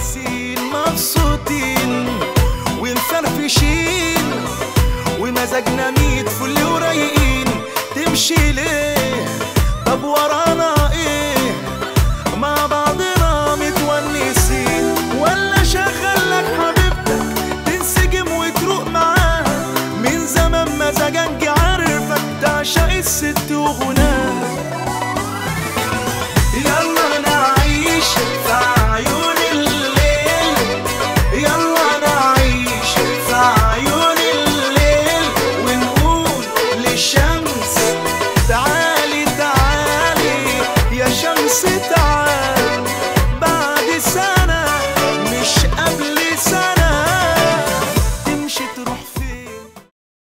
كويسين مبسوطين ومفرفشين ومزاجنا ميت فل ورايقين تمشي ليه طب ورا